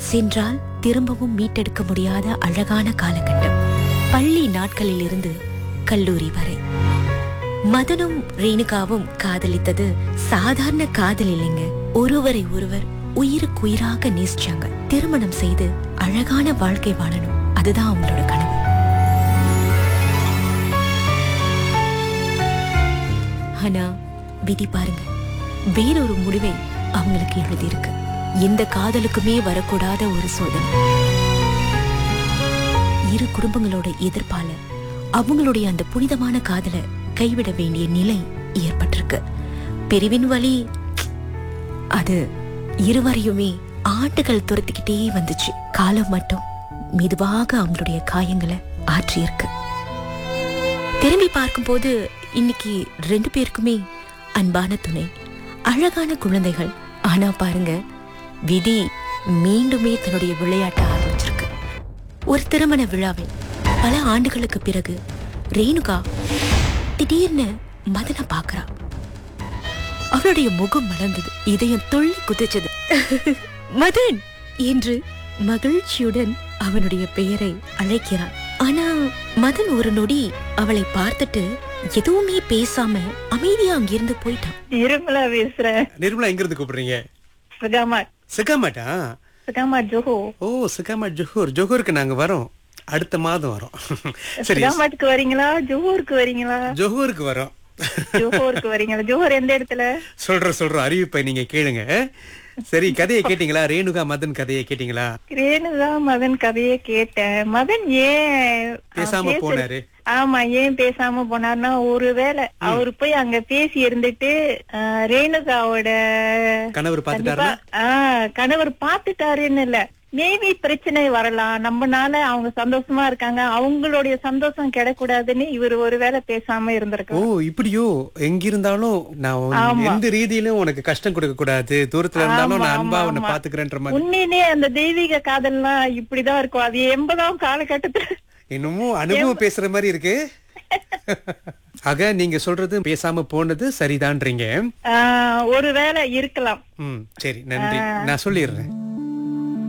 சென்றால் திரும்பவும் மீட்டெடுக்க முடியாத அழகான காலகட்டம் பள்ளி நாட்களில் இருந்து கல்லூரி வரை மதனும் ரேணுகாவும் காதலித்தது சாதாரண காதல் இல்லைங்க ஒருவரை ஒருவர் உயிருக்கு உயிராக நேசிச்சாங்க திருமணம் செய்து அழகான வாழ்க்கை வாழணும் அதுதான் அவங்களோட கனவு ஆனா விதி பாருங்க வேறொரு முடிவை அவங்களுக்கு எழுதியிருக்கு எந்த காதலுக்குமே வரக்கூடாத ஒரு சோதனை இரு குடும்பங்களோட எதிர்ப்பால அவங்களுடைய அந்த புனிதமான காதலை கைவிட வேண்டிய நிலை ஏற்பட்டிருக்கு பிரிவின் வழி அது இருவரையுமே ஆண்டுகள் துரத்திக்கிட்டே வந்துச்சு காலம் மட்டும் மெதுவாக அவங்களுடைய காயங்களை ஆற்றியிருக்கு திரும்பி பார்க்கும்போது இன்னைக்கு ரெண்டு பேருக்குமே அன்பான துணை அழகான குழந்தைகள் ஆனா பாருங்க விதி மீண்டுமே தன்னுடைய விளையாட்ட ஆரம்பிச்சிருக்கு ஒரு திருமண விழாவில் பல ஆண்டுகளுக்கு பிறகு ரேணுகா திடீர்னு மதனை பார்க்கறா அவளுடைய முகம் மலர்ந்தது இதயம் துள்ளி குதிச்சது மதன் என்று மகிழ்ச்சியுடன் அவனுடைய பெயரை அழைக்கிறான் ஆனா மதன் ஒரு நொடி அவளை பார்த்துட்டு எதுவுமே பேசாம அமைதியா அங்கிருந்து போயிட்டான் இருமலா பேசுறேன் நிர்மலா எங்க இருந்து கூப்பிடுறீங்க சுகாமாட் சிகாமாட்டா சுகாமாட் ஜோஹோ ஓ சிகாமாட் ஜோஹூர் ஜோஹூருக்கு நாங்க வரோம் அடுத்த மாதம் வரோம் சரி சுகாமாட்டுக்கு வரீங்களா ஜோஹூருக்கு வரீங்களா ஜோஹூருக்கு வரோம் ஜோஹூருக்கு வரீங்களா ஜோஹூர் எந்த இடத்துல சொல்ற சொல்ற அறிவிப்பை நீங்க கேளுங்க சரி கதையை கேட்டீங்களா ரேணுகா மதன் கதையை கேட்டீங்களா ரேணுகா மதன் கதையை கேட்டேன் மதன் ஏன் பேசாம பேச- போனாரு ஆமா ஏன் பேசாம போனார்னா ஒருவேளை அவரு போய் அங்க பேசி இருந்துட்டு ஆஹ், ரேணுகாவோட கணவர் பாத்துட்டாரா கண்டிப்பா, ஆஹ், கணவர் பாத்துட்டாருன்னு இல்ல மேபி பிரச்சனை வரலாம் நம்மனால அவங்க சந்தோஷமா இருக்காங்க அவங்களுடைய சந்தோஷம் கிடக்கூடாதுன்னு இவர் ஒருவேளை பேசாம ஓ இருந்திருக்கலாம் இப்படியோ எங்க இருந்தாலும் நான் உன் ஆமா. எந்த ரீதியிலும் உனக்கு கஷ்டம் கொடுக்க கூடாது தூரத்துல இருந்தாலும் ஆமா, நான் அன்பா ஆமா, உன்னை ஆமா. பாத்துக்கிறேன்ற மாதிரி உண்மையிலேயே அந்த தெய்வீக காதல்லாம் இப்படிதான் இருக்கும் அது எண்பதாம் காலகட்டத்துல இன்னமும் அனுபவம் பேசுற மாதிரி இருக்கு ஆக நீங்க சொல்றது பேசாம போனது சரிதான்றீங்க ஆஹ், ஒருவேளை இருக்கலாம் ம் சரி நன்றி நான் சொல்லிடுறேன்